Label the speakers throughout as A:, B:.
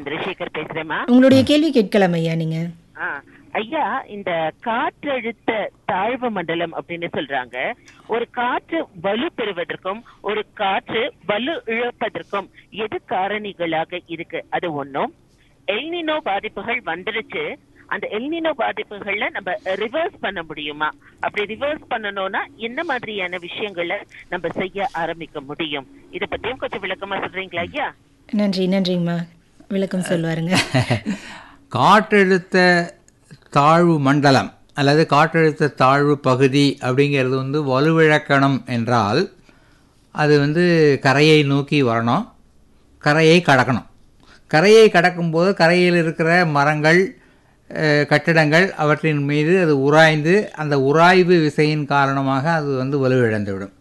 A: சந்திரசேகர் பேசுறேம்மா
B: உங்களுடைய கேள்வி கேட்கலாம் ஐயா நீங்க
A: ஆ, ஐயா இந்த காற்றழுத்த தாழ்வு மண்டலம் அப்படின்னு சொல்றாங்க ஒரு காற்று வலு பெறுவதற்கும் ஒரு காற்று வலு இழப்பதற்கும் எது காரணிகளாக இருக்கு அது ஒண்ணும் எல்னினோ பாதிப்புகள் வந்துருச்சு அந்த எல்னினோ பாதிப்புகள்ல நம்ம ரிவர்ஸ் பண்ண முடியுமா அப்படி ரிவர்ஸ் பண்ணணும்னா என்ன மாதிரியான விஷயங்களை நம்ம செய்ய ஆரம்பிக்க முடியும் இத பத்தியும் கொஞ்சம் விளக்கமா சொல்றீங்களா ஐயா
B: நன்றி நன்றிங்கம்மா விளக்கம் சொல்வாருங்க
C: காற்றழுத்த தாழ்வு மண்டலம் அல்லது காற்றழுத்த தாழ்வு பகுதி அப்படிங்கிறது வந்து வலுவிழக்கணம் என்றால் அது வந்து கரையை நோக்கி வரணும் கரையை கடக்கணும் கரையை கடக்கும்போது கரையில் இருக்கிற மரங்கள் அஹ், கட்டிடங்கள் அவற்றின் மீது அது உராய்ந்து அந்த உராய்வு விசையின் காரணமாக அது வந்து வலுவிழந்துவிடும்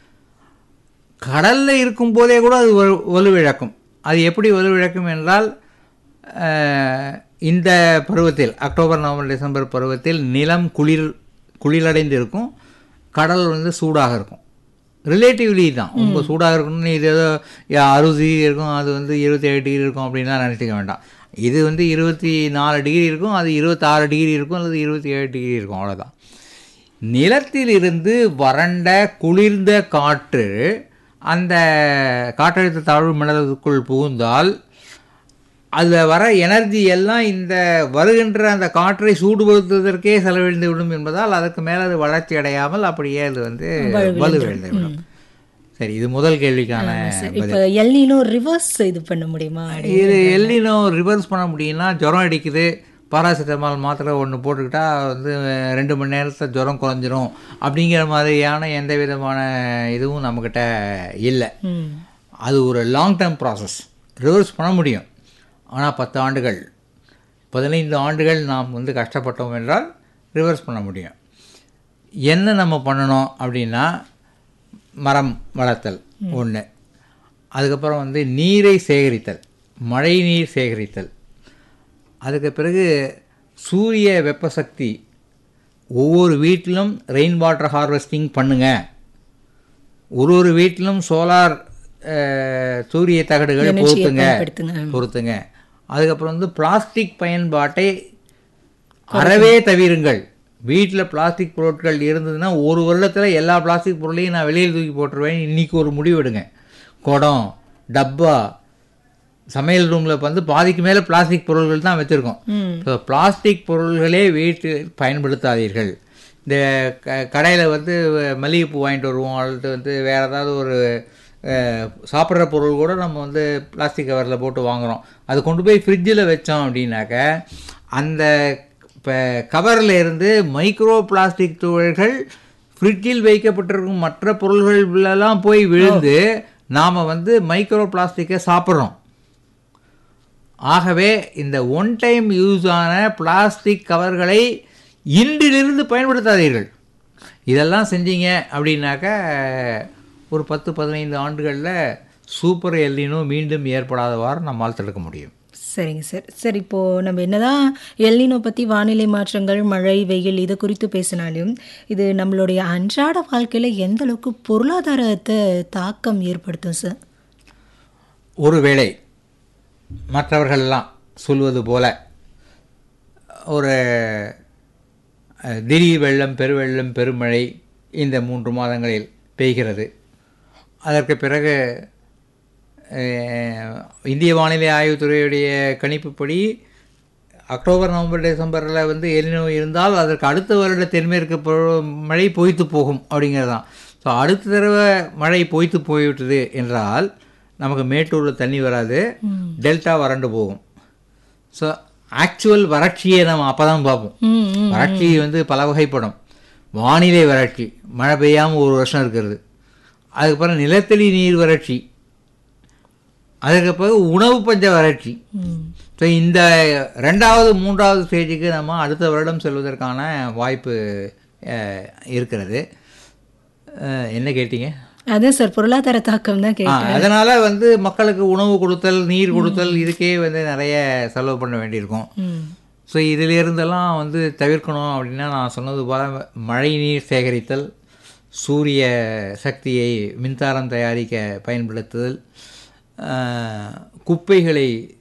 C: கடலில் இருக்கும்போதே கூட அது வலு வலுவிழக்கும் அது எப்படி வலுவிழக்கும் என்றால் அஹ், இந்த பருவத்தில் அக்டோபர் நவம்பர் டிசம்பர் பருவத்தில் நிலம் குளிர் குளிரடைந்து இருக்கும் கடல் வந்து சூடாக இருக்கும் ரிலேட்டிவ்லி தான் ரொம்ப சூடாக இருக்கணும்னு இது ஏதோ யா, அறுபது டிகிரி இருக்கும் அது வந்து இருபத்தேழு டிகிரி இருக்கும் அப்படின்லாம் நினச்சிக்க வேண்டாம் இது வந்து இருபத்தி நாலு டிகிரி இருக்கும் அது இருபத்தாறு டிகிரி இருக்கும் அல்லது இருபத்தி ஏழு டிகிரி இருக்கும் அவ்வளோதான் நிலத்திலிருந்து வறண்ட குளிர்ந்த காற்று அந்த காற்றழுத்த தாழ்வு மண்டலத்துக்குள் புகுந்தால் அதில் வர எனர்ஜி எல்லாம் இந்த வருகின்ற அந்த காற்றை சூடுபடுத்துவதற்கே செலவழிந்து விடும் என்பதால் அதற்கு மேலே அது வளர்ச்சி அடையாமல் அப்படியே அது வந்து வலுவிழந்து விடும் சரி இது முதல் கேள்விக்கான
B: சரி, இப்ப எல்னினோ ரிவர்ஸ் இது பண்ண முடியுமா
C: இது எல்லினோ ரிவர்ஸ் பண்ண முடியும்னா ஜுரம் அடிக்குது பாராசிட்டமால் மாத்திரை ஒன்று போட்டுக்கிட்டா வந்து ரெண்டு மணி நேரத்தில் ஜுரம் குறைஞ்சிரும் அப்படிங்கிற மாதிரியான எந்த விதமான இதுவும் நம்மக்கிட்ட இல்லை
B: ம்
C: அது ஒரு லாங் டேர்ம் ப்ராசஸ் ரிவர்ஸ் பண்ண முடியும் ஆனால் பத்து ஆண்டுகள் பதினைந்து ஆண்டுகள் நாம் வந்து கஷ்டப்பட்டோம் என்றால் ரிவர்ஸ் பண்ண முடியும் என்ன நம்ம பண்ணணும் அப்படின்னா மரம் வளர்த்தல் ஒன்று அதுக்கப்புறம் வந்து நீரை சேகரித்தல் மழை நீர் சேகரித்தல் அதுக்கு பிறகு சூரிய வெப்ப சக்தி ஒவ்வொரு வீட்டிலும் ரெயின் வாட்டர் ஹார்வெஸ்டிங் பண்ணுங்க ஒரு ஒரு வீட்டிலும் சோலார் சூரிய தகடுகள்
B: Energy-ய
C: பொருத்துங்க
B: பயன்படுத்துங்க.
C: பொருத்துங்க அதுக்கப்புறம் வந்து பிளாஸ்டிக் பயன்பாட்டை அறவே தவிருங்கள் வீட்டில் பிளாஸ்டிக் பொருட்கள் இருந்ததுன்னா ஒரு வருடத்தில் எல்லா பிளாஸ்டிக் பொருளையும் நான் வெளியில் தூக்கி போட்டுருவேன் இன்னைக்கு ஒரு முடிவெடுங்க குடம் டப்பா சமையல் ரூமில் வந்து பாதிக்கு மேலே பிளாஸ்டிக் பொருள்கள் தான் வச்சுருக்கோம்
B: ம்
C: ஸோ பிளாஸ்டிக் பொருள்களே வீட்டில் பயன்படுத்தாதீர்கள் இந்த க கடையில் வந்து மல்லிகைப்பூ வாங்கிட்டு வருவோம் அல்லது வந்து வேறு ஏதாவது ஒரு அஹ், சாப்பிட்ற பொருள் கூட நம்ம வந்து பிளாஸ்டிக் கவரில் போட்டு வாங்குகிறோம் அது கொண்டு போய் ஃப்ரிட்ஜில் வச்சோம் அப்படின்னாக்க அந்த இப்போ கவரில் இருந்து மைக்ரோ பிளாஸ்டிக் துகள்கள் ஃப்ரிட்ஜில் வைக்கப்பட்டிருக்கும் மற்ற பொருள்களெல்லாம் போய் விழுந்து நாம் வந்து மைக்ரோ பிளாஸ்டிக்கை சாப்பிட்றோம் ஆகவே இந்த ஒன் டைம் யூஸ் ஆன பிளாஸ்டிக் கவர்களை இன்றிலிருந்து பயன்படுத்தாதீர்கள் இதெல்லாம் செஞ்சீங்க அப்படின்னாக்க ஒரு பத்து பதினைந்து ஆண்டுகளில் சூப்பர் எல்லினோ மீண்டும் ஏற்படாதவாறு நம்மால் தடுக்க முடியும்
B: சரிங்க சார் சார் இப்போ நம்ம என்னதான் எல்னினோ பத்தி வானிலை மாற்றங்கள் மழை வெயில் இது குறித்து பேசினாலும் இது நம்மளுடைய அன்றாட வாழ்க்கையில எந்த அளவுக்கு பொருளாதாரத்தை தாக்கம் ஏற்படுத்தும் சார்
C: ஒருவேளை மற்றவர்கள்லாம் சொல்வது போல ஒரு அஹ், திடீர் வெள்ளம் பெருவெள்ளம் பெருமழை இந்த மூன்று மாதங்களில் பெய்கிறது அதற்கு பிறகு அஹ், இந்திய வானிலை ஆய்வுத்துறையுடைய கணிப்புப்படி அக்டோபர் நவம்பர் டிசம்பரில் வந்து எலினோ இருந்தால் அதற்கு அடுத்த வருட தென்மேற்கு பருவ- மழை பொய்த்து போகும் அப்படிங்கிறது தான் ஸோ அடுத்த தடவை மழை பொய்த்து போய்விட்டது என்றால் நமக்கு மேட்டூரில் தண்ணி வராது டெல்டா வறண்டு போகும் ஸோ ஆக்சுவல் வறட்சியை நம்ம அப்போ தான் பார்ப்போம்
B: ம் ம்
C: வறட்சி வந்து பல வகைப்படும் வானிலை வறட்சி மழை பெய்யாமல் ஒரு வருஷம் இருக்கிறது அதுக்கப்புறம் நிலத்தடி நீர் வறட்சி அதுக்கு பிறகு உணவு பஞ்ச வறட்சி
B: ம்
C: ஸோ இந்த ரெண்டாவது மூன்றாவது ஸ்டேஜுக்கு நம்ம அடுத்த வருடம் செல்வதற்கான வாய்ப்பு அஹ், இருக்கிறது அஹ், என்ன கேட்டீங்க
B: அதான் சார் பொருளாதார தாக்கம் தான்
C: ஆ,
B: கேட்டேன்
C: அதனால வந்து மக்களுக்கு உணவு கொடுத்தல் நீர் கொடுத்தல் இதுக்கே வந்து நிறைய செலவு பண்ண வேண்டியிருக்கும்
B: ம்
C: ஸோ இதிலிருந்தெல்லாம் வந்து தவிர்க்கணும் அப்படின்னா நான் சொன்னது போல மழை நீர் சேகரித்தல் சூரிய சக்தியை மின்சாரம் தயாரிக்க பயன்படுத்துதல் ஆஹ், குப்பைகளை